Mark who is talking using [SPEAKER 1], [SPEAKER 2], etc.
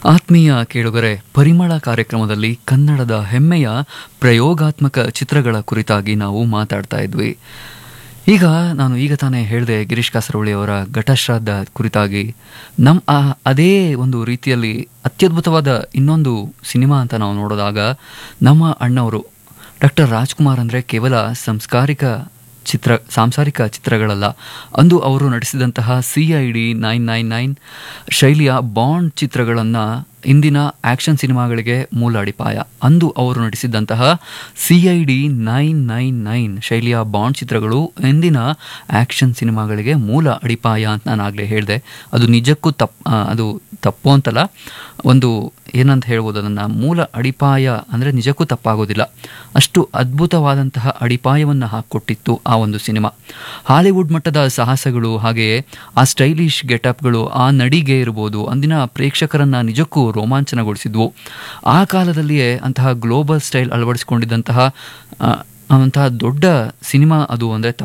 [SPEAKER 1] ಆತ್ಮೀಯ ಕೇಳುಗರೆ ಪರಿಮಳ ಕಾರ್ಯಕ್ರಮದಲ್ಲಿ ಕನ್ನಡದ ಹೆಮ್ಮೆಯ ಪ್ರಯೋಗಾತ್ಮಕ ಚಿತ್ರಗಳ ಕುರಿತಾಗಿ ನಾವು ಮಾತಾಡ್ತಾ ಇದ್ವಿ ಈಗ ನಾನು ಈಗ ತಾನೇ ಹೇಳಿದೆ ಗಿರೀಶ್ ಕಾಸರವಳ್ಳಿ ಅವರ ಘಟಶ್ರಾದ್ದ ಕುರಿತಾಗಿ ನಮ್ಮ ಆ ಅದೇ ಒಂದು ರೀತಿಯಲ್ಲಿ ಅತ್ಯದ್ಭುತವಾದ ಇನ್ನೊಂದು ಸಿನಿಮಾ ಅಂತ ನಾವು ನೋಡಿದಾಗ ನಮ್ಮ ಅಣ್ಣವರು ಡಾಕ್ಟರ್ ರಾಜ್ಕುಮಾರ್ ಅಂದರೆ ಕೇವಲ ಸಂಸ್ಕಾರಿಕ ಚಿತ್ರ ಸಾಂಸಾರಿಕ ಚಿತ್ರಗಳಲ್ಲ ಅಂದು ಅವರು ನಟಿಸಿದಂತಹ C I D nine nine nine ಶೈಲಿಯ ಬಾಂಡ್ ಚಿತ್ರಗಳನ್ನು ಇಂದಿನ ಆಕ್ಷನ್ ಸಿನಿಮಾಗಳಿಗೆ ಮೂಲ ಅಡಿಪಾಯ ಅಂದು ಅವರು ನಟಿಸಿದಂತಹ C I D nine nine nine ಶೈಲಿಯ ಬಾಂಡ್ ಚಿತ್ರಗಳು ಇಂದಿನ ಆಕ್ಷನ್ ಸಿನಿಮಾಗಳಿಗೆ ಮೂಲ ಅಡಿಪಾಯ ಅಂತ ನಾನು ಆಗಲೇ ಹೇಳಿದೆ ಅದು ನಿಜಕ್ಕೂ ತಪ್ಪು ಅದು ತಪ್ಪು ಅಂತಲ್ಲ ಒಂದು ಏನಂತ ಹೇಳ್ಬೋದು ಅದನ್ನು ಮೂಲ ಅಡಿಪಾಯ ಅಂದರೆ ನಿಜಕ್ಕೂ ತಪ್ಪಾಗೋದಿಲ್ಲ ಅಷ್ಟು ಅದ್ಭುತವಾದಂತಹ ಅಡಿಪಾಯವನ್ನು ಹಾಕಿಕೊಟ್ಟಿತ್ತು ಆ ಒಂದು ಸಿನಿಮಾ ಹಾಲಿವುಡ್ ಮಟ್ಟದ ಸಾಹಸಗಳು ಹಾಗೆಯೇ ಆ ಸ್ಟೈಲಿಶ್ ಗೆಟಪ್ಗಳು ಆ ನಡಿಗೆ ಇರ್ಬೋದು ಅಂದಿನ ಪ್ರೇಕ್ಷಕರನ್ನು ನಿಜಕ್ಕೂ ರೋಮಾಂಚನಗೊಳಿಸಿದ್ವು ಆ ಕಾಲದಲ್ಲಿಯೇ ಅಂತಹ ಗ್ಲೋಬಲ್ ಸ್ಟೈಲ್ ಅಳವಡಿಸಿಕೊಂಡಿದ್ದಂತಹ ಆ, ಅಂತಹ ದೊಡ್ಡ ಸಿನಿಮಾ ಅದು ಅಂದರೆ